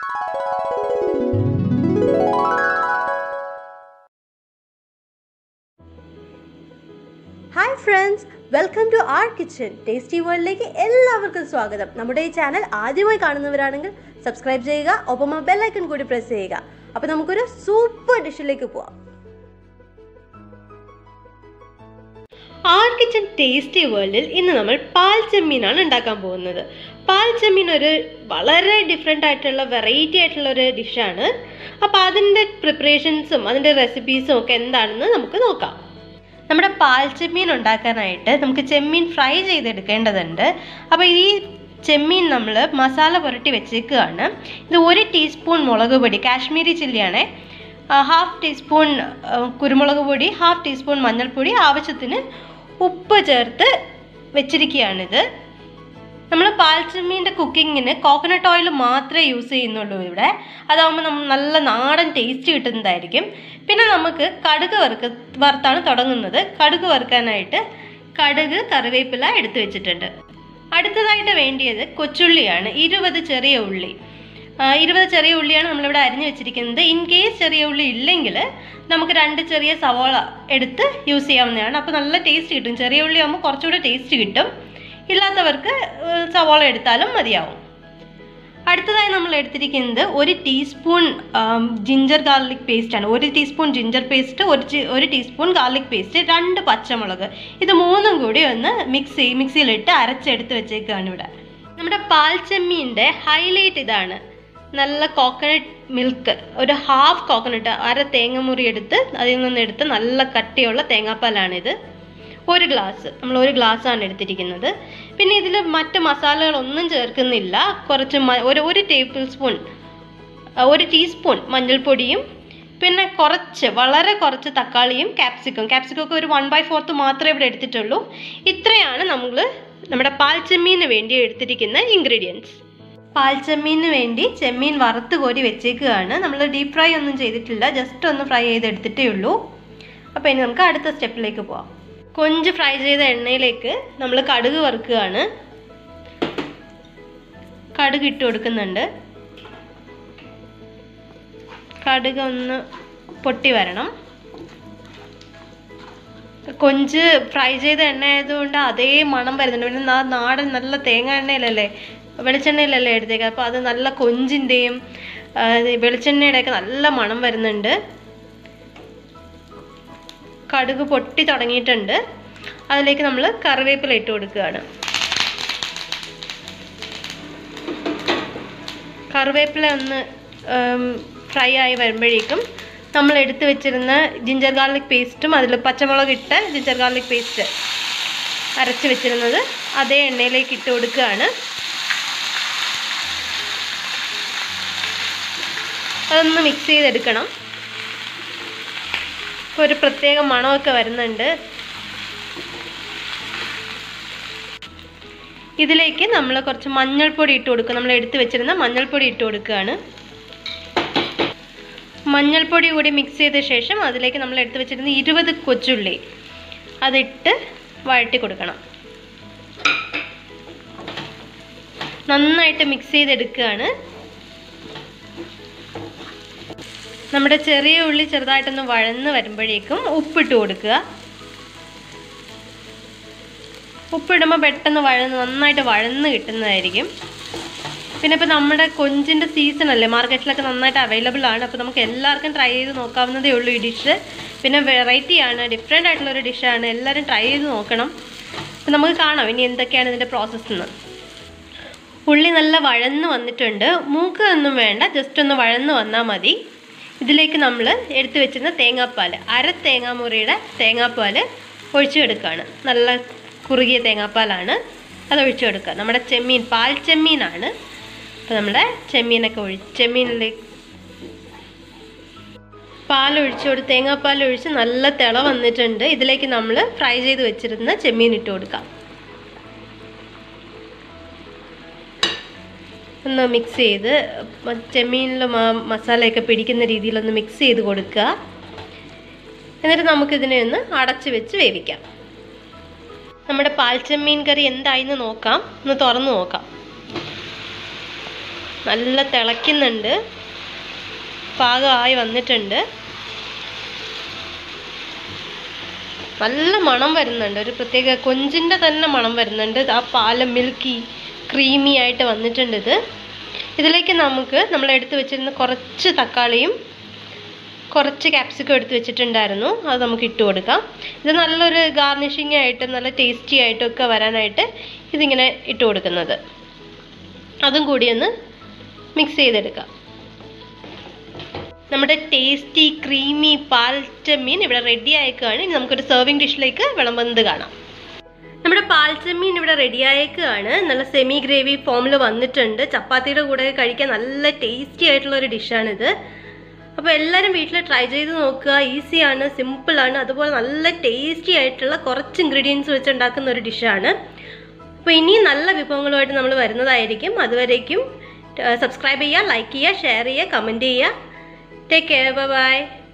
hi friends welcome to our kitchen tasty വേൾഡിലേക്ക് എല്ലാവർക്കും സ്വാഗതം നമ്മുടെ ഈ ചാനൽ ആദ്യമായി കാണുന്നവരാണെങ്കിൽ സബ്സ്ക്രൈബ് ചെയ്യുക ഒപ്പം ആ ബെല്ലൈക്കൺ കൂടി പ്രസ് ചെയ്യുക അപ്പോൾ നമുക്കൊരു സൂപ്പർ ഡിഷിലേക്ക് പോവാം ആർ കിച്ചൺ ടേസ്റ്റി വേൾഡിൽ ഇന്ന് നമ്മൾ പാൽ ചെമ്മീനാണ് ഉണ്ടാക്കാൻ പോകുന്നത് പാൽ ചെമ്മീൻ ഒരു വളരെ ഡിഫറെൻ്റ് ആയിട്ടുള്ള വെറൈറ്റി ആയിട്ടുള്ള ഒരു ഡിഷാണ് അപ്പോൾ അതിൻ്റെ പ്രിപ്പറേഷൻസും അതിൻ്റെ റെസിപ്പീസും ഒക്കെ എന്താണെന്ന് നമുക്ക് നോക്കാം നമ്മുടെ പാൽ ചെമ്മീൻ ഉണ്ടാക്കാനായിട്ട് നമുക്ക് ചെമ്മീൻ ഫ്രൈ ചെയ്തെടുക്കേണ്ടതുണ്ട് അപ്പോൾ ഈ ചെമ്മീൻ നമ്മൾ മസാല പുരട്ടി വെച്ചേക്കുകയാണ് ഇത് ഒരു ടീസ്പൂൺ മുളക് പൊടി കാശ്മീരി ചില്ലിയാണേ ഹാഫ് ടീസ്പൂൺ കുരുമുളക് പൊടി ഹാഫ് ടീസ്പൂൺ മഞ്ഞൾപ്പൊടി ആവശ്യത്തിന് ഉപ്പ് ചേർത്ത് വെച്ചിരിക്കുകയാണിത് നമ്മൾ പാൽ ചെമ്മീൻ്റെ കുക്കിങ്ങിന് കോക്കനട്ട് ഓയിൽ മാത്രമേ യൂസ് ചെയ്യുന്നുള്ളൂ ഇവിടെ അതാകുമ്പോൾ നമ്മൾ നല്ല നാടൻ ടേസ്റ്റ് കിട്ടുന്നതായിരിക്കും പിന്നെ നമുക്ക് കടുക് വറുക്ക വറുത്താണ് തുടങ്ങുന്നത് കടുക് വറുക്കാനായിട്ട് കടുക് കറിവേപ്പില എടുത്തു വെച്ചിട്ടുണ്ട് അടുത്തതായിട്ട് വേണ്ടിയത് കൊച്ചുള്ളിയാണ് ഇരുപത് ചെറിയ ഉള്ളി ആ, ഇരുപത് ചെറിയ ഉള്ളിയാണ് നമ്മളിവിടെ അരിഞ്ഞു വെച്ചിരിക്കുന്നത് ഇൻ കേസ് ചെറിയ ഉള്ളി ഇല്ലെങ്കിൽ നമുക്ക് രണ്ട് ചെറിയ സവോള എടുത്ത് യൂസ് ചെയ്യാവുന്നതാണ് അപ്പോൾ നല്ല ടേസ്റ്റ് കിട്ടും ചെറിയ ഉള്ളി ആകുമ്പോൾ കുറച്ചുകൂടെ ടേസ്റ്റ് കിട്ടും ഇല്ലാത്തവർക്ക് ഏർ, സവോള എടുത്താലും മതിയാവും അടുത്തതായി നമ്മൾ എടുത്തിരിക്കുന്നത് ഒരു ടീസ്പൂൺ ജിഞ്ചർ ഗാർലിക് പേസ്റ്റ് ആണ് ഒരു ടീസ്പൂൺ ജിഞ്ചർ പേസ്റ്റ് ഒരു ചി- ഒരു ടീസ്പൂൺ ഗാർലിക് പേസ്റ്റ് രണ്ട് പച്ചമുളക് ഇത് മൂന്നും കൂടി ഒന്ന് മിക്സി മിക്സിയിലിട്ട് അരച്ചെടുത്ത് വെച്ചേക്കാണ് ഇവിടെ നമ്മുടെ പാൽ ചെമ്മീൻ്റെ ഹൈലൈറ്റ് ഇതാണ് നല്ല കോക്കനട്ട് മിൽക്ക് ഒരു ഹാഫ് കോക്കനട്ട് അര തേങ്ങമുറി എടുത്ത് അതിൽ നിന്ന് എടുത്ത് നല്ല കട്ടിയുള്ള തേങ്ങാപ്പാലാണിത് ഒരു ഗ്ലാസ് നമ്മൾ ഒരു ഗ്ലാസ് ആണ് എടുത്തിരിക്കുന്നത് പിന്നെ ഇതിൽ മറ്റ് മസാലകളൊന്നും ചേർക്കുന്നില്ല കുറച്ച് മ- ഒരു ഒരു ടേബിൾ സ്പൂൺ ഒരു ടീസ്പൂൺ മഞ്ഞൾപ്പൊടിയും പിന്നെ കുറച്ച് വളരെ കുറച്ച് തക്കാളിയും ക്യാപ്സിക്കം ക്യാപ്സിക്കം ഒക്കെ ഒരു വൺ ബൈ ഫോർത്ത് മാത്രമേ ഇവിടെ എടുത്തിട്ടുള്ളൂ ഇത്രയാണ് നമ്മൾ നമ്മുടെ പാൽ ചെമ്മീന് വേണ്ടി എടുത്തിരിക്കുന്ന ഇൻഗ്രീഡിയൻസ് പാൽ ചെമ്മീന് വേണ്ടി ചെമ്മീൻ വറുത്ത് കോരി വെച്ചേക്കുകയാണ് നമ്മൾ ഡീപ് ഫ്രൈ ഒന്നും ചെയ്തിട്ടില്ല ജസ്റ്റ് ഒന്ന് ഫ്രൈ ചെയ്തെടുത്തിട്ടേ ഉള്ളൂ അപ്പോൾ ഇനി നമുക്ക് അടുത്ത സ്റ്റെപ്പിലേക്ക് പോവാം കൊഞ്ച് ഫ്രൈ ചെയ്ത എണ്ണയിലേക്ക് നമ്മൾ കടുക് വറുക്കുകയാണ് കടുക് ഇട്ട് കൊടുക്കുന്നുണ്ട് കടുക് ഒന്ന് പൊട്ടി വരണം കൊഞ്ച് ഫ്രൈ ചെയ്ത എണ്ണ ആയതുകൊണ്ട് അതേ മണം വരുന്നുണ്ട് പിന്നെ നാ- നാടൻ നല്ല തേങ്ങ എണ്ണയിലല്ലേ വെളിച്ചെണ്ണയിലല്ലേ എടുത്തേക്ക് അപ്പോൾ അത് നല്ല കൊഞ്ചിൻ്റെയും വെളിച്ചെണ്ണയുടെ ഒക്കെ നല്ല മണം വരുന്നുണ്ട് കടുക് പൊട്ടി തുടങ്ങിയിട്ടുണ്ട് അതിലേക്ക് നമ്മൾ കറിവേപ്പില ഇട്ട് കൊടുക്കുകയാണ് കറിവേപ്പില ഒന്ന് ഫ്രൈ ആയി വരുമ്പോഴേക്കും നമ്മൾ എടുത്തു വെച്ചിരുന്ന ജിഞ്ചർ ഗാർലിക് പേസ്റ്റും അതിൽ പച്ചമുളക് ഇട്ട് ജിഞ്ചർ ഗാർലിക് പേസ്റ്റ് അരച്ച് വെച്ചിരുന്നത് അതേ എണ്ണയിലേക്ക് ഇട്ട് കൊടുക്കുകയാണ് അതൊന്ന് മിക്സ് ചെയ്തെടുക്കണം ഇപ്പോൾ ഒരു പ്രത്യേക മണമൊക്കെ വരുന്നുണ്ട് ഇതിലേക്ക് നമ്മൾ കുറച്ച് മഞ്ഞൾപ്പൊടി ഇട്ട് കൊടുക്കുക നമ്മൾ എടുത്തു വെച്ചിരുന്ന മഞ്ഞൾപ്പൊടി ഇട്ട് കൊടുക്കുകയാണ് മഞ്ഞൾപ്പൊടി കൂടി മിക്സ് ചെയ്ത ശേഷം അതിലേക്ക് നമ്മൾ എടുത്തു വെച്ചിരുന്ന ഇരുപത് കൊച്ചുള്ളി അതിട്ട് വഴറ്റി കൊടുക്കണം നന്നായിട്ട് മിക്സ് ചെയ്തെടുക്കുകയാണ് നമ്മുടെ ചെറിയ ഉള്ളി ചെറുതായിട്ടൊന്ന് വഴന്ന് വരുമ്പോഴേക്കും ഉപ്പിട്ട് കൊടുക്കുക ഉപ്പിടുമ്പോൾ പെട്ടെന്ന് വഴന്ന് നന്നായിട്ട് വഴന്ന് കിട്ടുന്നതായിരിക്കും പിന്നെ ഇപ്പോൾ നമ്മുടെ കൊഞ്ചിൻ്റെ സീസൺ അല്ലേ മാർക്കറ്റിലൊക്കെ നന്നായിട്ട് അവൈലബിൾ ആണ് അപ്പോൾ നമുക്ക് എല്ലാവർക്കും ട്രൈ ചെയ്ത് നോക്കാവുന്നതേ ഉള്ളൂ ഈ ഡിഷ് പിന്നെ വെറൈറ്റി ആണ് ഡിഫറെൻ്റ് ആയിട്ടുള്ള ഒരു ഡിഷാണ് എല്ലാവരും ട്രൈ ചെയ്ത് നോക്കണം അപ്പോൾ നമുക്ക് കാണാം ഇനി എന്തൊക്കെയാണ് ഇതിൻ്റെ പ്രോസസ്സ് എന്ന് ഉള്ളി നല്ല വഴന്ന് വന്നിട്ടുണ്ട് മൂക്ക് ഒന്നും വേണ്ട ജസ്റ്റ് ഒന്ന് വഴന്ന് വന്നാൽ മതി ഇതിലേക്ക് നമ്മൾ എടുത്തു വെച്ചിരുന്ന തേങ്ങാപ്പാൽ അര തേങ്ങാമുറിയുടെ തേങ്ങാപ്പാൽ ഒഴിച്ചു കൊടുക്കുകയാണ് നല്ല കുറുകിയ തേങ്ങാപ്പാലാണ് അത് ഒഴിച്ചു കൊടുക്കുക നമ്മുടെ ചെമ്മീൻ പാൽ ചെമ്മീനാണ് അപ്പോൾ നമ്മുടെ ചെമ്മീനൊക്കെ ഒഴി ചെമ്മീനിലേക്ക് പാൽ ഒഴിച്ചു കൊടുത്ത് തേങ്ങാപ്പാൽ ഒഴിച്ച് നല്ല തിള വന്നിട്ടുണ്ട് ഇതിലേക്ക് നമ്മൾ ഫ്രൈ ചെയ്ത് വെച്ചിരുന്ന ചെമ്മീൻ ഇട്ട് കൊടുക്കാം ഒന്ന് മിക്സ് ചെയ്ത് മ- ചെമ്മീനിൽ മ- മസാലയൊക്കെ പിടിക്കുന്ന രീതിയിലൊന്ന് മിക്സ് ചെയ്ത് കൊടുക്കുക എന്നിട്ട് നമുക്കിതിനെ ഒന്ന് അടച്ച് വെച്ച് വേവിക്കാം നമ്മുടെ പാൽച്ചെമ്മീൻ കറി എന്തായിന്ന് നോക്കാം ഒന്ന് തുറന്ന് നോക്കാം നല്ല തിളയ്ക്കുന്നുണ്ട് പാകമായി വന്നിട്ടുണ്ട് നല്ല മണം വരുന്നുണ്ട് ഒരു പ്രത്യേക കൊഞ്ചിൻ്റെ തന്നെ മണം വരുന്നുണ്ട് ആ പാല് മിൽക്കി ക്രീമി ആയിട്ട് വന്നിട്ടുണ്ട് ഇത് ഇതിലേക്ക് നമുക്ക് നമ്മൾ എടുത്തു വെച്ചിരുന്ന കുറച്ച് തക്കാളിയും കുറച്ച് ക്യാപ്സിക്കം എടുത്ത് വെച്ചിട്ടുണ്ടായിരുന്നു അത് നമുക്ക് ഇട്ട് കൊടുക്കാം ഇത് നല്ലൊരു ഗാർണിഷിംഗ് ആയിട്ട് നല്ല ടേസ്റ്റി ആയിട്ടും ഒക്കെ വരാനായിട്ട് ഇതിങ്ങനെ ഇട്ട് കൊടുക്കുന്നത് അതും കൂടി ഒന്ന് മിക്സ് ചെയ്തെടുക്കാം നമ്മുടെ ടേസ്റ്റി ക്രീമി പാൽച്ചമ്മീൻ ഇവിടെ റെഡി ആയേക്കാണ് ഇനി നമുക്കൊരു സെർവിങ് ഡിഷിലേക്ക് വിളമ്പുന്നത് കാണാം നമ്മുടെ പാൽച്ചമ്മീൻ ഇവിടെ റെഡി ആയേക്കാണ് നല്ല സെമി ഗ്രേവി ഫോമിൽ വന്നിട്ടുണ്ട് ചപ്പാത്തിയുടെ കൂടെ കഴിക്കാൻ നല്ല ടേസ്റ്റി ആയിട്ടുള്ള ഒരു ഡിഷാണിത് അപ്പോൾ എല്ലാവരും വീട്ടിൽ ട്രൈ ചെയ്ത് നോക്കുക ഈസിയാണ് സിമ്പിളാണ് അതുപോലെ നല്ല ടേസ്റ്റി ആയിട്ടുള്ള കുറച്ച് ഇൻഗ്രീഡിയൻസ് വെച്ച് ഉണ്ടാക്കുന്ന ഒരു ഡിഷാണ് അപ്പോൾ ഇനിയും നല്ല വിഭവങ്ങളുമായിട്ട് നമ്മൾ വരുന്നതായിരിക്കും അതുവരേക്കും സബ്സ്ക്രൈബ് ചെയ്യുക ലൈക്ക് ചെയ്യുക ഷെയർ ചെയ്യുക കമൻറ്റ് ചെയ്യുക ടേക്ക് കെയർ ബൈ